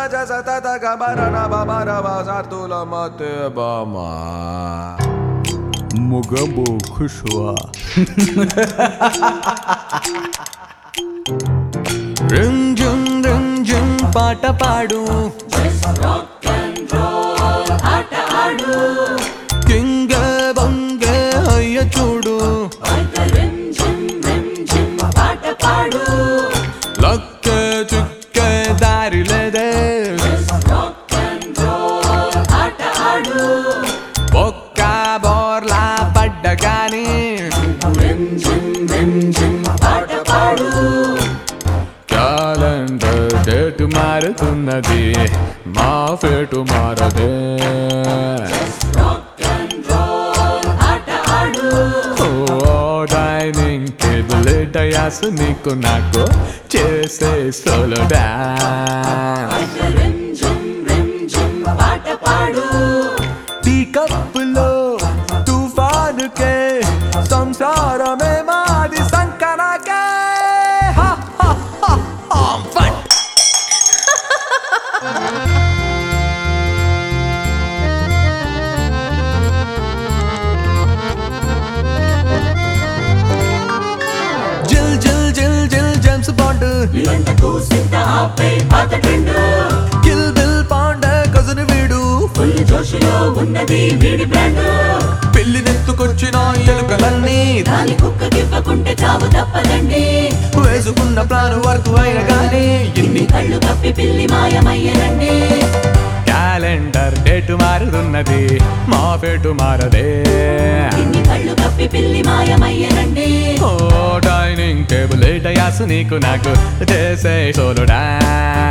జ స త త గ బ ర న బ బ ర బ స తు ల మ తే బ మ ముగబు ఖుష్వా రంజం రంజం పాట పాడు కింగ బంగ అయ్య చూడు లక్క చుక్క దారి లేదే ఒక్క బోర్లా పడ్డ గాని క్యాలెండర్ డేట్ మారుతున్నది మా ఫేటు మారదే ఓ డైనింగ్ టేబుల్ డయాస్ నీకు నాకు చేసే సోలో టీ కప్పులో తుఫానుకే సంసారమే మాది సంకరాకే హా, హా, హా, హా, ఫట్. జిల్ జిల్ జిల్ జిల్ జేమ్స్ బాండ్ కిల్ బిల్ పాండ కజను వీడు ఉన్నది వీడి బ్రాండ్ పెళ్లి నెత్తుకొచ్చిన ఎలుకలన్నీ దాని కుక్కకివ్వకుంటే చావు తప్పదండి వేసుకున్న ప్లాన్ వర్క్ అయిన కానీ ఎన్ని కళ్ళు కప్పి పిల్లి మాయమయ్యనండి క్యాలెండర్ డేట్ మారుతున్నది మా పేటు మారదే ఇన్ని కళ్ళు కప్పి పిల్లి మాయమయ్యనండి ఓ డైనింగ్ టేబుల్ డయాస్ నీకు నాకు చేసే సోలుడా